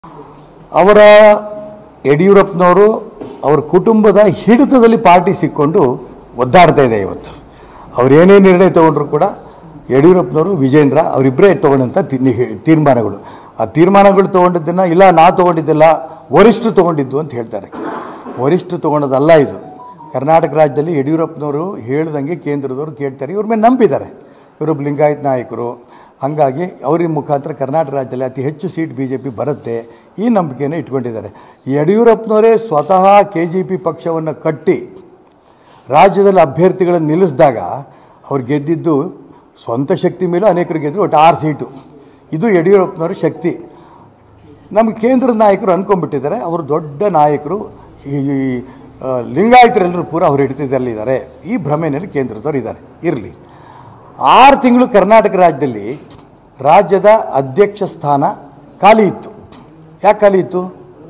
ಅವರ ಯಡಿಯೂರಪ್ಪನವರು ಅವರ ಕುಟುಂಬದ ಹಿಡಿತದಲ್ಲಿ ಪಾರ್ಟಿ ಸಿಕ್ಕೊಂಡು ಒದ್ದಾಡ್ತಾ ಇದೆ ಇವತ್ತು ಅವ್ರು ಏನೇ ನಿರ್ಣಯ ತಗೊಂಡ್ರು ಕೂಡ ಯಡಿಯೂರಪ್ಪನವರು ವಿಜೇಂದ್ರ ಅವರಿಬ್ಬರೇ ತಗೊಂಡಂಥ ತಿ- ತೀರ್ಮಾನಗಳು ಆ ತೀರ್ಮಾನಗಳು ತೊಗೊಂಡಿದ್ದನ್ನು ಇಲ್ಲ ನಾ ತೊಗೊಂಡಿದ್ದಿಲ್ಲ ವರಿಷ್ಠರು ತೊಗೊಂಡಿದ್ದು ಅಂತ ಹೇಳ್ತಾರೆ ವರಿಷ್ಠರು ತೊಗೊಂಡದಲ್ಲ ಇದು ಕರ್ನಾಟಕ ರಾಜ್ಯದಲ್ಲಿ ಯಡಿಯೂರಪ್ಪನವರು ಹೇಳ್ದಂಗೆ ಕೇಂದ್ರದವರು ಕೇಳ್ತಾರೆ ಇವ್ರ ಮೇಲೆ ನಂಬಿದ್ದಾರೆ ಇವರೊಬ್ಬ ಲಿಂಗಾಯತ್ ನಾಯಕರು ಹಾಗಾಗಿ ಅವ್ರ ಮುಖಾಂತರ ಕರ್ನಾಟಕ ರಾಜ್ಯದಲ್ಲಿ ಅತಿ ಹೆಚ್ಚು ಸೀಟ್ ಬಿ ಜೆ ಪಿ ಬರುತ್ತೆ ಈ ನಂಬಿಕೆಯನ್ನು ಇಟ್ಕೊಂಡಿದ್ದಾರೆ ಯಡಿಯೂರಪ್ಪನವರೇ ಸ್ವತಃ ಕೆ ಜಿ ಪಿ ಪಕ್ಷವನ್ನು ಕಟ್ಟಿ ರಾಜ್ಯದಲ್ಲಿ ಅಭ್ಯರ್ಥಿಗಳನ್ನು ನಿಲ್ಲಿಸಿದಾಗ ಅವ್ರು ಗೆದ್ದಿದ್ದು ಸ್ವಂತ ಶಕ್ತಿ ಮೇಲೂ ಅನೇಕರು ಗೆದ್ದರು ಒಟ್ಟು ಆರು ಸೀಟು ಇದು ಯಡಿಯೂರಪ್ಪನವರ ಶಕ್ತಿ ನಮ್ಮ ಕೇಂದ್ರದ ನಾಯಕರು ಅಂದ್ಕೊಂಡ್ಬಿಟ್ಟಿದ್ದಾರೆ ಅವರು ದೊಡ್ಡ ನಾಯಕರು ಈ ಈ, ಆ, ಲಿಂಗಾಯತರೆಲ್ಲರೂ ಪೂರ ಅವ್ರ ಹಿಡಿತದಲ್ಲಿದ್ದಾರೆ ಈ ಭ್ರಮೆಯಲ್ಲಿ ಕೇಂದ್ರದವ್ರು ಇದ್ದಾರೆ ಇರಲಿ ಆರು ತಿಂಗಳು ಕರ್ನಾಟಕ ರಾಜ್ಯದಲ್ಲಿ ರಾಜ್ಯದ ಅಧ್ಯಕ್ಷ ಸ್ಥಾನ ಖಾಲಿ ಇತ್ತು ಯಾಕೆ ಖಾಲಿ ಇತ್ತು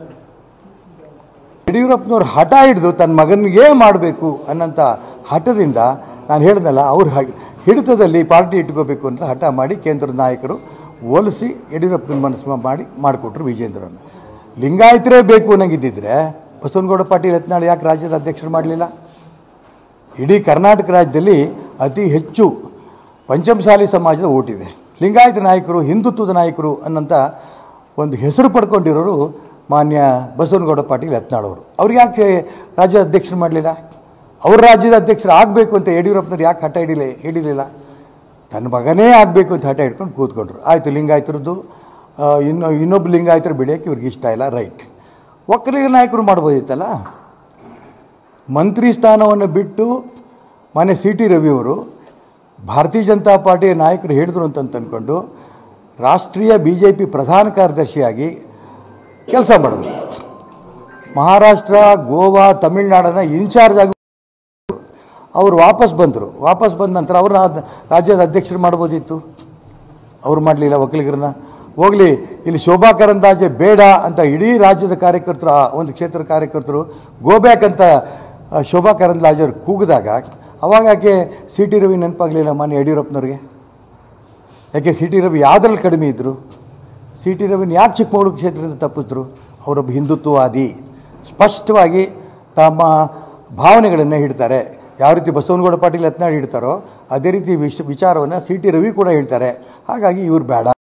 ಯಡಿಯೂರಪ್ಪನವ್ರು ಹಠ ಹಿಡಿದು ತನ್ನ ಮಗನಿಗೆ ಮಾಡಬೇಕು ಅನ್ನೋಂಥ ಹಠದಿಂದ ನಾನು ಹೇಳ್ದಲ್ಲ ಅವ್ರ ಹಾಗೆ ಹಿಡಿತದಲ್ಲಿ ಪಾರ್ಟಿ ಇಟ್ಕೋಬೇಕು ಅಂತ ಹಠ ಮಾಡಿ ಕೇಂದ್ರದ ನಾಯಕರು ಒಲಿಸಿ ಯಡಿಯೂರಪ್ಪನ ಮನಸ್ಸು ಮಾಡಿ ಮಾಡಿಕೊಟ್ರು ವಿಜೇಂದ್ರನ ಲಿಂಗಾಯತರೇ ಬೇಕು ಅನ್ನಂಗಿದ್ದಿದ್ರೆ ಬಸವನಗೌಡ ಪಾಟೀಲ್ ಯತ್ನಾಳ್ ಯಾಕೆ ರಾಜ್ಯದ ಅಧ್ಯಕ್ಷರು ಮಾಡಲಿಲ್ಲ ಇಡೀ ಕರ್ನಾಟಕ ರಾಜ್ಯದಲ್ಲಿ ಅತಿ ಹೆಚ್ಚು ಪಂಚಮಸಾಲಿ ಸಮಾಜದ ಓಟಿದೆ ಲಿಂಗಾಯತ ನಾಯಕರು ಹಿಂದುತ್ವದ ನಾಯಕರು ಅನ್ನೋಂಥ ಒಂದು ಹೆಸರು ಪಡ್ಕೊಂಡಿರೋರು ಮಾನ್ಯ ಬಸವನಗೌಡ ಪಾಟೀಲ್ ಯತ್ನಾಳವರು ಅವ್ರು ಯಾಕೆ ರಾಜ್ಯ ಅಧ್ಯಕ್ಷರು ಮಾಡಲಿಲ್ಲ ಅವ್ರ ರಾಜ್ಯದ ಅಧ್ಯಕ್ಷರು ಆಗಬೇಕು ಅಂತ ಯಡಿಯೂರಪ್ಪನವ್ರು ಯಾಕೆ ಹಠ ಹಿಡಿಲಿ ಹಿಡಿಲಿಲ್ಲ ತನ್ನ ಮಗನೇ ಆಗಬೇಕು ಅಂತ ಹಠ ಹಿಡ್ಕೊಂಡು ಕೂತ್ಕೊಂಡ್ರು ಆಯಿತು ಲಿಂಗಾಯತರದ್ದು ಆ, ಇನ್ನು ಇನ್ನೊಬ್ಬ ಲಿಂಗಾಯತರು ಬೆಳೆಯೋಕ್ಕೆ ಇವ್ರಿಗೆ ಇಷ್ಟ ಇಲ್ಲ ರೈಟ್ ಒಕ್ಕಲಿಗ ನಾಯಕರು ಮಾಡ್ಬೋದಿತ್ತಲ್ಲ ಮಂತ್ರಿ ಸ್ಥಾನವನ್ನು ಬಿಟ್ಟು ಮನೆ ಸಿ ಟಿ ರವಿಯವರು ಭಾರತೀಯ ಜನತಾ ಪಾರ್ಟಿಯ ನಾಯಕರು ಹೇಳಿದ್ರು ಅಂತ ಅಂದ್ಕೊಂಡು ರಾಷ್ಟ್ರೀಯ ಬಿ ಜೆ ಪಿ ಪ್ರಧಾನ ಕಾರ್ಯದರ್ಶಿಯಾಗಿ ಕೆಲಸ ಮಾಡಿದ್ರು ಮಹಾರಾಷ್ಟ್ರ ಗೋವಾ ತಮಿಳುನಾಡನ್ನ ಇನ್ಚಾರ್ಜ್ ಆಗಿ ಅವರು ವಾಪಸ್ ಬಂದರು ವಾಪಸ್ ಬಂದ ನಂತರ ಅವರು ರಾಜ್ಯದ ಅಧ್ಯಕ್ಷರು ಮಾಡ್ಬೋದಿತ್ತು ಅವ್ರು ಮಾಡಲಿಲ್ಲ ಒಕ್ಕಲಿಗರನ್ನ ಹೋಗಲಿ ಇಲ್ಲಿ ಶೋಭಾ ಕರಂದಾಜೆ ಬೇಡ ಅಂತ ಇಡೀ ರಾಜ್ಯದ ಕಾರ್ಯಕರ್ತರು ಆ ಒಂದು ಕ್ಷೇತ್ರದ ಕಾರ್ಯಕರ್ತರು ಗೋಬ್ಯಾಕ್ ಅಂತ ಆ, ಶೋಭಾ ಕರಂದ್ಲಾಜೆ ಅವ್ರು ಕೂಗಿದಾಗ ಅವಾಗ ಯಾಕೆ ಸಿ ಟಿ ರವಿ ನೆನಪಾಗಲಿಲ್ಲ ಮಾನ್ಯ ಯಡಿಯೂರಪ್ಪನವ್ರಿಗೆ ಯಾಕೆ ಸಿ ಟಿ ರವಿ ಯಾವುದ್ರಲ್ಲಿ ಕಡಿಮೆ ಇದ್ದರು ಸಿ ಟಿ ರವಿನ ಯಾಕೆ ಚಿಕ್ಕಮಗಳೂರು ಕ್ಷೇತ್ರದಿಂದ ತಪ್ಪಿಸಿದ್ರು ಅವರೊಬ್ಬ ಹಿಂದುತ್ವವಾದಿ ಸ್ಪಷ್ಟವಾಗಿ ತಮ್ಮ ಭಾವನೆಗಳನ್ನು ಹಿಡ್ತಾರೆ ಯಾವ ರೀತಿ ಬಸವನಗೌಡ ಪಾಟೀಲ್ ಯತ್ನಾಳ್ ಹಿಡ್ತಾರೋ ಅದೇ ರೀತಿ ವಿಷ ವಿಚಾರವನ್ನು ಸಿ ಟಿ ರವಿ ಕೂಡ ಹೇಳ್ತಾರೆ ಹಾಗಾಗಿ ಇವ್ರು ಬೇಡ